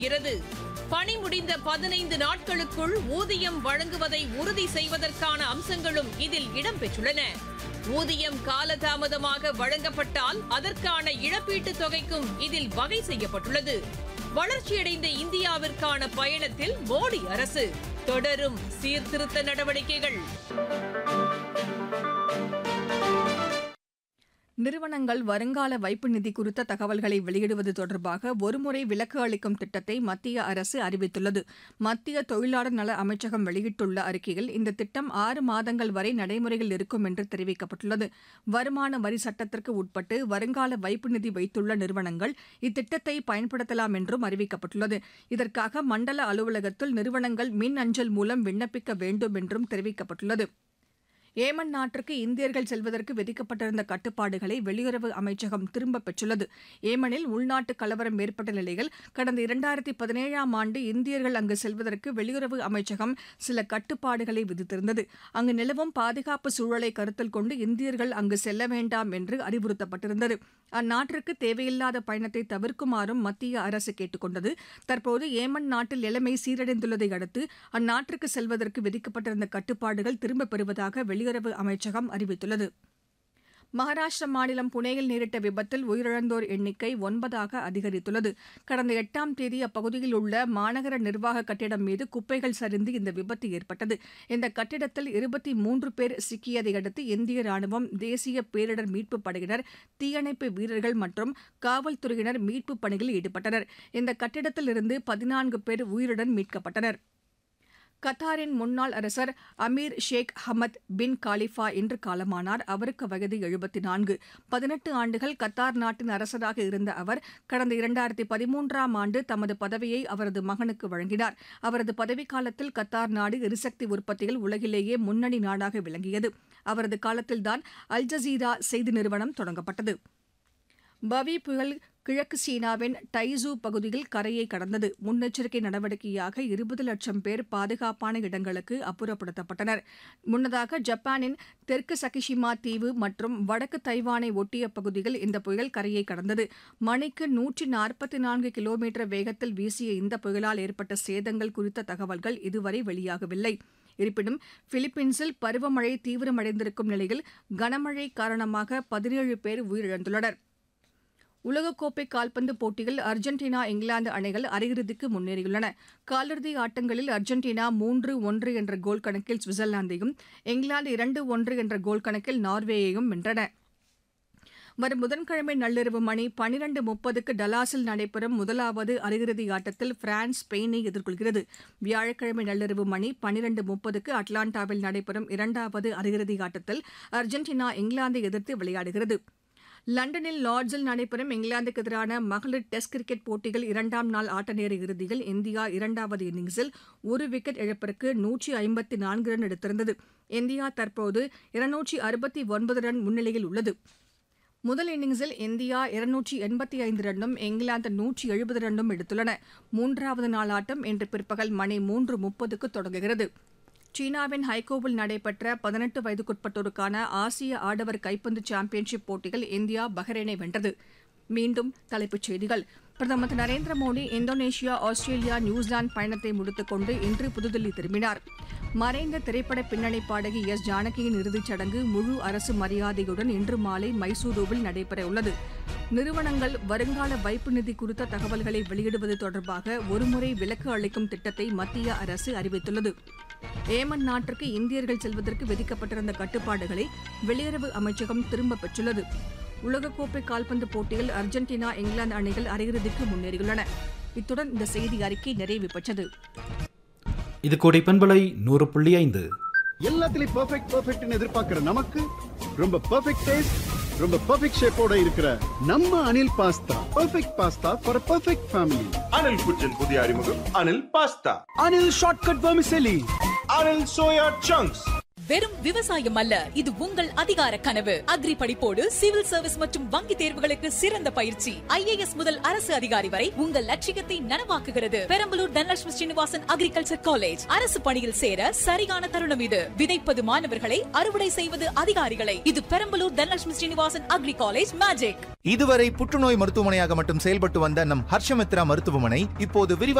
இறது பணி முடிந்த பதினைந்து நாட்களுக்குள் ஊதியம் வழங்குவதை உறுதி செய்வதற்கான அம்சங்களும் இதில் இடம்பெற்றுள்ளன ஊதியம் காலதாமதமாக வழங்கப்பட்டால் அதற்கான இழப்பீட்டுத் தொகைக்கும் இதில் வகை செய்யப்பட்டுள்ளது வளர்ச்சியடைந்த இந்தியாவிற்கான பயணத்தில் மோடி அரசு தொடரும் சீர்திருத்த நடவடிக்கைகள் நிறுவனங்கள் வருங்கால வைப்பு நிதி குறித்த தகவல்களை வெளியிடுவது தொடர்பாக ஒருமுறை விலக்கு அளிக்கும் திட்டத்தை மத்திய அரசு அறிவித்துள்ளது மத்திய தொழிலாளர் நல அமைச்சகம் வெளியிட்டுள்ள அறிக்கையில் இந்த திட்டம் ஆறு மாதங்கள் வரை நடைமுறையில் இருக்கும் என்று தெரிவிக்கப்பட்டுள்ளது வருமான வரி சட்டத்திற்கு உட்பட்டு வருங்கால வைப்பு நிதி வைத்துள்ள நிறுவனங்கள் இத்திட்டத்தை பயன்படுத்தலாம் என்றும் அறிவிக்கப்பட்டுள்ளது இதற்காக மண்டல அலுவலகத்தில் நிறுவனங்கள் மின் அஞ்சல் மூலம் விண்ணப்பிக்க வேண்டும் என்றும் தெரிவிக்கப்பட்டுள்ளது ஏமன் நாட்டிற்கு இந்தியர்கள் செல்வதற்கு விதிக்கப்பட்டிருந்த கட்டுப்பாடுகளை வெளியுறவு அமைச்சகம் திரும்பப் பெற்றுள்ளது ஏமனில் உள்நாட்டு கலவரம் ஏற்பட்ட நிலையில் கடந்த இரண்டாயிரத்தி பதினேழாம் ஆண்டு இந்தியர்கள் அங்கு செல்வதற்கு வெளியுறவு அமைச்சகம் சில கட்டுப்பாடுகளை விதித்திருந்தது அங்கு நிலவும் பாதுகாப்பு சூழலை கருத்தில் கொண்டு இந்தியர்கள் அங்கு செல்ல வேண்டாம் என்று அறிவுறுத்தப்பட்டிருந்தது அந்நாட்டிற்கு தேவையில்லாத பயணத்தை தவிர்க்குமாறும் மத்திய அரசு கேட்டுக் கொண்டது தற்போது ஏமன் நாட்டில் நிலைமை சீரடைந்துள்ளதை அடுத்து அந்நாட்டிற்கு செல்வதற்கு விதிக்கப்பட்டிருந்த கட்டுப்பாடுகள் திரும்பப் பெறுவதாக வெளியுறவு அமைச்சகம் அறிவித்துள்ளது மகாராஷ்டிர மாநிலம் புனேயில் நேரிட்ட விபத்தில் உயிரிழந்தோர் எண்ணிக்கை ஒன்பதாக அதிகரித்துள்ளது கடந்த எட்டாம் தேதி அப்பகுதியில் உள்ள மாநகர நிர்வாக கட்டிடம் மீது குப்பைகள் சரிந்து இந்த விபத்து ஏற்பட்டது இந்த கட்டிடத்தில் இருபத்தி மூன்று பேர் சிக்கியதை அடுத்து இந்திய ராணுவம் தேசிய பேரிடர் மீட்புப் படையினர் தீயணைப்பு வீரர்கள் மற்றும் காவல்துறையினர் மீட்புப் பணியில் ஈடுபட்டனர் இந்த கட்டிடத்தில் இருந்து பதினான்கு பேர் உயிருடன் மீட்கப்பட்டனர் கத்தாரின் முன்னாள் அரசர் Amir Sheikh Hamad bin Khalifa இன்று காலமானார் அவருக்கு வயது எழுபத்தி நான்கு பதினெட்டு ஆண்டுகள் கத்தார் நாட்டின் அரசராக இருந்த அவர் கடந்த இரண்டாயிரத்தி பதிமூன்றாம் ஆண்டு தமது பதவியை அவரது மகனுக்கு வழங்கினார் அவரது பதவிக்காலத்தில் கத்தார் நாடு எரிசக்தி உற்பத்தியில் உலகிலேயே முன்னணி நாடாக விளங்கியது அவரது காலத்தில்தான் அல் ஜசீரா செய்தி நிறுவனம் தொடங்கப்பட்டது பவி புயல் கிழக்கு சீனாவின் டைசூ பகுதியில் கரையை கடந்தது முன்னெச்சரிக்கை நடவடிக்கையாக இருபது லட்சம் பேர் பாதுகாப்பான இடங்களுக்கு அப்புறப்படுத்தப்பட்டனர் முன்னதாக ஜப்பானின் தெற்கு சகிஷிமா தீவு மற்றும் வடக்கு தைவானை ஒட்டிய பகுதியில் இந்த புயல் கரையை கடந்தது மணிக்கு நூற்றி நாற்பத்தி நான்கு கிலோமீட்டர் வேகத்தில் வீசிய இந்த புயலால் ஏற்பட்ட சேதங்கள் குறித்த தகவல்கள் இதுவரை வெளியாகவில்லை இருப்பினும் பிலிப்பீன்ஸில் பருவமழை தீவிரமடைந்திருக்கும் நிலையில் கனமழை காரணமாக பதினேழு பேர் உயிரிழந்துள்ளனர் உலகக்கோப்பை கால்பந்து போட்டியில் அர்ஜென்டினா இங்கிலாந்து அணிகள் அரையிறுதிக்கு முன்னேறியுள்ளன காலிறுதி ஆட்டங்களில் அர்ஜென்டினா மூன்று ஒன்று என்ற கோல் கணக்கில் சுவிட்சர்லாந்தையும் இங்கிலாந்து இரண்டு ஒன்று என்ற கோல் கணக்கில் நார்வேயையும் வென்றன வரும் புதன்கிழமை நள்ளிரவு மணி பனிரண்டு முப்பதுக்கு டலாஸில் நடைபெறும் முதலாவது அரையிறுதி ஆட்டத்தில் பிரான்ஸ் ஸ்பெயினை எதிர்கொள்கிறது வியாழக்கிழமை நள்ளிரவு மணி பனிரண்டு முப்பதுக்கு அட்லாண்டாவில் நடைபெறும் இரண்டாவது அரையிறுதி ஆட்டத்தில் அர்ஜென்டினா இங்கிலாந்தை எதிர்த்து விளையாடுகிறது லண்டனில் லார்ட்ஸில் நடைபெறும் இங்கிலாந்துக்கு எதிரான மகளிர் டெஸ்ட் கிரிக்கெட் போட்டிகள் இரண்டாம் நாள் ஆட்ட நேர இறுதியில் இந்தியா இரண்டாவது இன்னிங்ஸில் ஒரு விக்கெட் இழப்பிற்கு நூற்றி ஐம்பத்தி நான்கு ரன் எடுத்திருந்தது இந்தியா தற்போது இருநூற்றி அறுபத்தி ஒன்பது ரன் முன்னிலையில் உள்ளது முதல் இன்னிங்ஸில் இந்தியா இருநூற்றி எண்பத்தி ஐந்து ரன்னும் இங்கிலாந்து நூற்றி எழுபது ரன்னும் எடுத்துள்ளன மூன்றாவது நாள் ஆட்டம் இன்று பிற்பகல் மணி மூன்று முப்பதுக்கு தொடங்குகிறது சீனாவின் ஹைகோவில் நடைபெற்ற பதினெட்டு வயதுக்குட்பட்டோருக்கான ஆசிய ஆடவர் கைப்பந்து சாம்பியன்ஷிப் போட்டியில் இந்தியா பஹ்ரைனை வென்றது மீண்டும் தலைப்புச் செய்திகள் பிரதமர் Thiru Narendra Modi Indonesia Australia New Zealand பயணத்தை முடித்துக்கொண்டு இன்று புதுதில்லி திரும்பினார் மறைந்த திரைப்பட பின்னணி பாடகி எஸ் ஜானகியின் இறுதிச் சடங்கு முழு அரசு மரியாதையுடன் இன்று மாலை மைசூருவில் நடைபெறவுள்ளது நிறுவனங்கள் வருங்கால வைப்பு நிதி குறித்த தகவல்களை வெளியிடுவது தொடர்பாக ஒருமுறை விலக்கு அளிக்கும் திட்டத்தை மத்திய அரசு அறிவித்துள்ளது ஏமன் நாட்டிற்கு இந்தியர்கள் செல்வதற்கு விதிக்கப்பட்டிருந்த கட்டுப்பாடுகளை வெளியுறவு அமைச்சகம் திரும்பப் பெற்றுள்ளது உலகக்கோப்பை கால்பந்து போட்டியில் அர்ஜென்டினா இங்கிலாந்து அணிகள் அரையிறுதிக்கு முன்னேறியுள்ளன இத்துடன் இந்த செய்தி அறிக்கை நிறைவு பெற்றது இது கோடை பண்பலை நூறு புள்ளி ஐந்து எல்லாத்துலயும் பெர்ஃபெக்ட் பெர்ஃபெக்ட்னு எதிர்பார்க்கிற நமக்கு ரொம்ப பெர்ஃபெக்ட் டேஸ்ட் ரொம்ப பெர்ஃபெக்ட் ஷேப்போட இருக்கிற நம்ம Anil pasta perfect pasta for perfect family Anil kitchen புதிய அறிமுகம் Anil pasta Anil shortcut vermicelli Anil soya chunks வெறும் விவசாயம் அல்ல இது உங்கள் அதிகார கனவு அக்ரி படிப்போடு சிவில் சர்வீஸ் மற்றும் வங்கி தேர்வுகளுக்கு சிறந்த பயிற்சி ஐஏஎஸ் முதல் அரசு அதிகாரி வரை உங்கள் லட்சியத்தை நனவாக்குகிறது பெரம்பலூர் தனலட்சுமி ஸ்ரீனிவாசன் அக்ரிகல்ச்சர் காலேஜ் அரசு பணியில் சேர சரியான தருணம் இது விதைப்பது மாணவர்களை அறுவடை செய்வது அதிகாரிகளை இது Perambalur Dhanalakshmi Srinivasan agri college magic இதுவரை புற்றுநோய் மருத்துவமனையாக மட்டும் செயல்பட்டு வந்த நம் ஹர்ஷமித்ரா மருத்துவமனை இப்போது விரிவாக